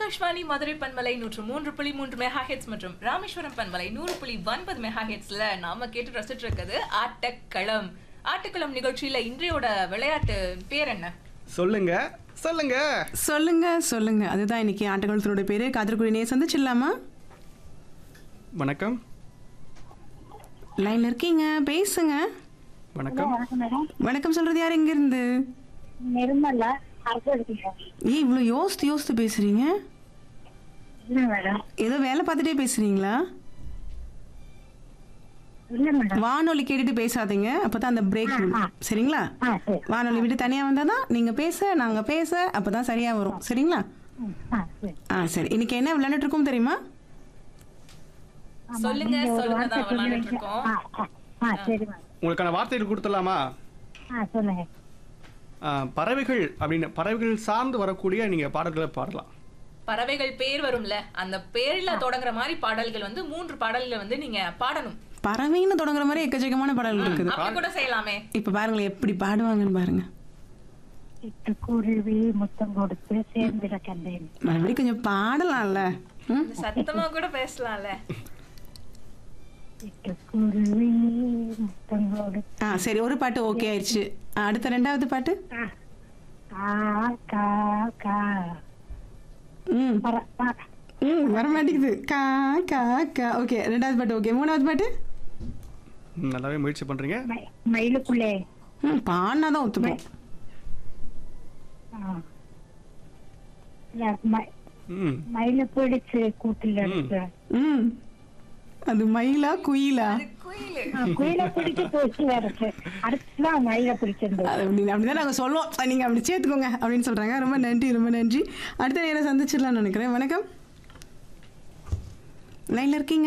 ஆகாஷ்வாணி மதுரை பண்பலை நூற்று மூன்று புள்ளி மூன்று மெகா ஹெட்ஸ் மற்றும் ராமேஸ்வரம் பண்பலை நூறு புள்ளி ஒன்பது மெகா ஹெட்ஸ்ல நாம கேட்டு ரசிச்சுட்டு இருக்கிறது ஆட்டக்களம் ஆட்டக்களம் நிகழ்ச்சியில இன்றையோட விளையாட்டு பேர் என்ன சொல்லுங்க சொல்லுங்க சொல்லுங்க சொல்லுங்க அதுதான் இன்னைக்கு ஆட்டக்காலத்தினோட பேரு காதற்குடி நேர் சந்திச்சிடலாமா வணக்கம் லைன்ல இருக்கீங்க பேசுங்க வணக்கம் வணக்கம் மேடம் வணக்கம் சொல்றது யார் எங்க இருந்து நிர்மலா அரசு இருக்கீங்க ஏன் இவ்வளோ யோசித்து யோசித்து பேசுறீங்க இல்ல மேடம் ஏதோ வேலை பார்த்துட்டே பேசுறீங்களா இல்ல மேடம் வானொலி கேட்டுட்டு பேசாதீங்க அப்பதான் அந்த பிரேக் ஆ, ஆ. சரிங்களா ஆ சரி வானொலி விட்டு தனியா வந்தாதான் நீங்க பேச நாங்க பேச அப்பதான் சரியா வரும் சரிங்களா ம், ஆ சரி ஆ சரி இன்னைக்கு என்ன விளையாண்டுட்டு இருக்கோம் தெரியுமா ஆமா, சொல்லுங்க, நீங்க ஒரு சொல்லுங்க வார்த்தை தான் விளையாண்டுட்டு சொல்லுவீங்க. இருக்கோம். ஆ, ஆ, ஆ சரி மேடம் உங்களுக்கான வார்த்தைகள் கொடுத்துடலாமா ஆ சொல்லுங்க ஆ, பறவைகள் அப்படின்னு பறவைகள் சார்ந்து வரக்கூடிய நீங்க பாடல்களை பாடலாம் பறவைகள் பேர் வரும்ல அந்த பேர்ல தொடங்குற மாதிரி பாடல்கள் வந்து மூன்று பாடல்கள் வந்து நீங்க பாடணும் பறவைன்னு தொடங்குற மாதிரி எக்கச்சக்கமான பாடல்கள் இருக்குது அப்படி கூட செய்யலாமே இப்ப பாருங்களேன் எப்படி பாடுவாங்கன்னு பாருங்க சிட்டுக்குருவி முத்தம் கொடுத்து சேர்ந்திட கண்டேன் மறுபடியும் கொஞ்சம் பாடலாம்ல ம்? சத்தமா கூட பேசலாம்ல சிட்டுக்குருவி முத்தம் கொடுத்து ஆ சரி ஒரு பாட்டு ஓகே ஆயிடுச்சு ஆ, அடுத்த ரெண்டாவது பாட்டு ஆ, கா கா கா ம் பர- ப- ம் வர மாட்டேங்குது கா கா கா ஓகே ரெண்டாவது பாட்டு ஓகே மூணாவது பாட்டு ம், நல்லாவே முயற்சி பண்றீங்க ம- மயிலுக்குள்ளே ம் பாடினா தான் ஒத்துப்போம் ஆ. இல்ல, ம- ம் மயில பிடிச்சு கூட்டில் எடுத்து ம் அது மயிலா குயிலா குயிலு ஆ, குயிலை பிடிச்சு போச்சு இருக்கு அடுத்துதான் மயில பிடிச்சிருந்தது அது அப்படி அப்படிதான் நாங்கள் சொல்லுவோம் அஹ் நீங்க அப்படி சேர்த்துக்கோங்க அப்படின்னு சொல்றாங்க ரொம்ப நன்றி ரொம்ப நன்றி அடுத்த நேரம் சந்திச்சிடலாம்னு நினைக்கிறேன் வணக்கம் லைன்ல இருக்கீங்க